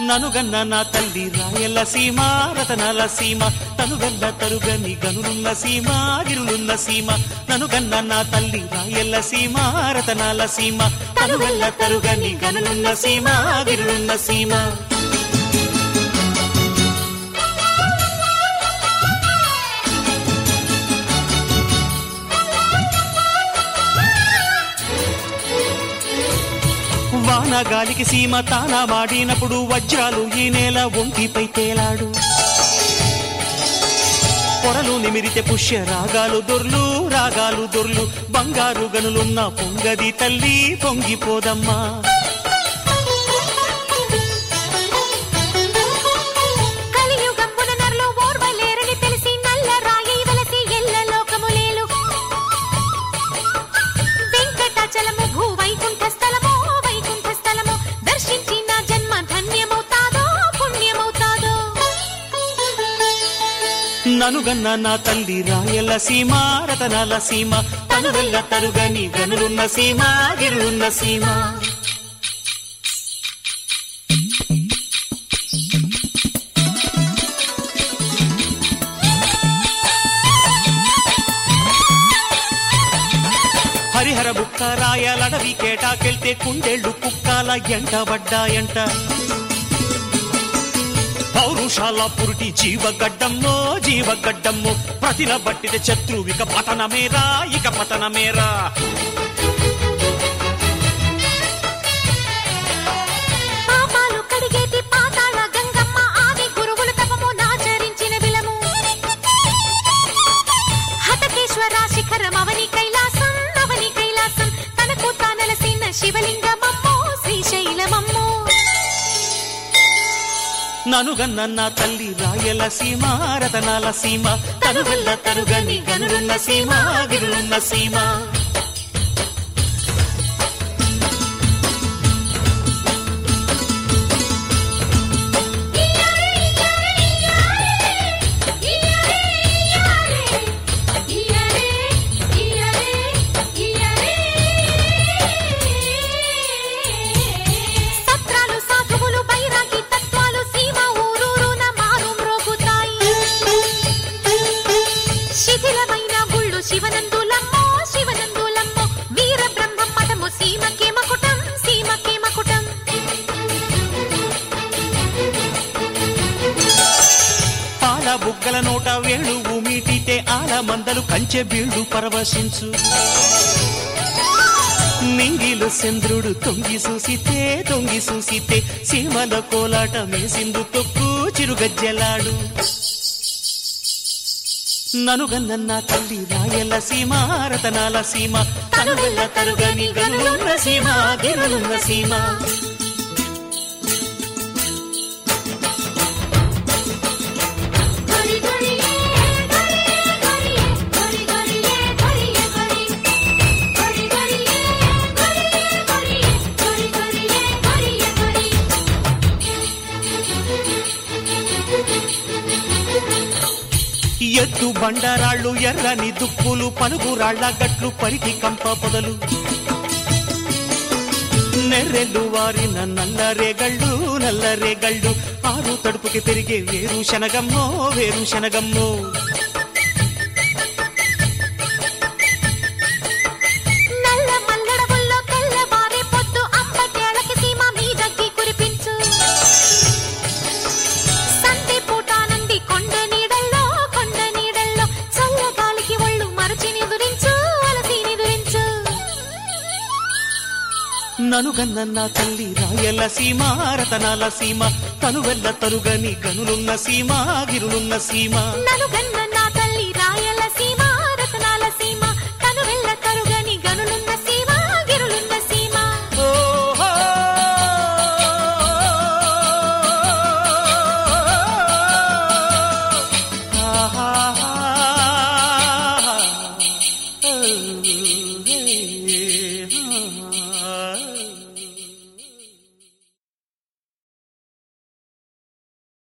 ననుగన్న నా తల్లి రాయల సీమ రతనాల సీమ తనుగల్ల తరుగని గనులున్న సీమ గిరులున్న సీమ ననుగన్న నా తల్లి రాయల సీమ రతనాల సీమ తనుగల్ల తరుగని గనులున్న సీమ గిరులున్న సీమ వాన గాలికి సీమ తానా వాడినప్పుడు వజ్రాలు ఈ నేల ఒంటిపై తేలాడు పొరలు నిమిరితే పుష్య రాగాలు దొర్లు రాగాలు దొర్లు బంగారు గనులున్న పొంగది తల్లి పొంగిపోదమ్మా కలియుగంబున నరులు ఓర్వలేరని తెలిసి నల్ల రాయి వెలసి ఎల్ల లోకములేలు వెంకటాచలము భూ వైకుంఠ స్థలము వైకుంఠ స్థలము దర్శించి నా జన్మ ధన్యమవుతాదో పుణ్యమవుతాదో ననుగన్న నా తల్లి రాయల సీమ రతనాల సీమ తను వెళ్ళ తరుగని గనులున్న సీమ గిరులున్న సీమ హరిహర బుక్క రాయలడవి కేటాకెళ్తే కుండేళ్లు కుక్కాల ఎంట పడ్డాయంట పౌరుషాల పురుటి జీవగడ్డమ్మో జీవగడ్డమ్మో ప్రతిన బట్టిన శత్రువిక పతనమేరా ఇక పతనమేరా పాపాలు కడిగేటి పాతాళ గంగమ్మ ఆది గురువుల తపము నాచరించిన విలము హతకేశ్వర శిఖరం అవని కైలాసం అవని కైలాసం తనకు తానలసిన శివలింగమమ్మో శ్రీశైలమమ్మో ననుగన్న నా తల్లి రాయల సీమ రతనాల సీమ తను వెళ్ళ తరుగని గనులున్న సీమ గిరులున్న సీమ సత్రాలు సాధువులు బైరాగి తత్వాలు సీమ ఊరూరున మారు మ్రోగుతాయి శిథిలమైన గుళ్ళు శివనందులమ్మో శివనందులమ్మో వీర బ్రహ్మ మఠము సీమకే మకుటం సీమకే మకుటం పాల బుగ్గల నోట వేణు మీటితే ఆల మందలు కంచె బీళ్లు పరవశించు నింగిలు చంద్రుడు తొంగి చూసితే తొంగి చూసితే సీమల కోలాట మేసిందు తొక్కు చిరుగజ్జెలాడు ననుగన్న నా తల్లి రాయల సీమ రతనాల సీమ తను వెళ్ళ తరుగని గనులున్న సీమ గిరులున్న సీమ గరి గరియే గరియే గరియే గరి గరియే గరియే గరి గరి గరియే గరియే గరియే గరి గరియే గరియే గరి ఎత్తు బండరాళ్ళు ఎర్రని దుప్పులు పలుగురాళ్ల గట్లు పరికి కంప పొదలు నెర్రెళ్ళు వారిన నల్లరేగళ్ళు నల్లరేగళ్ళు ఆరు తడుపుకి పెరిగే వేరు శనగమ్మో వేరు శనగమ్మో నల్ల మల్లడవుల్లో తెల్లవారే పొద్దు అంబటేళ్ళకి సీమ మీదకి కురిపించు సంతి పూటానంది కొండ నీడల్లో కొండ నీడల్లో చల్లగాలికి ఒళ్ళు మరచి నిదురించు అలసి నిదురించు ననుగన్న నా తల్లి రాయల సీమ రతనాల సీమ తను వెళ్ళ తరుగని గనులున్న సీమ గిరులున్న సీమ నలుగన్న నా తల్లి రాయల సీమ రతనాల సీమ తను వెళ్ళ తరుగని గనులున్న సీమ గిరులున్న సీమ ఓహో ఆహా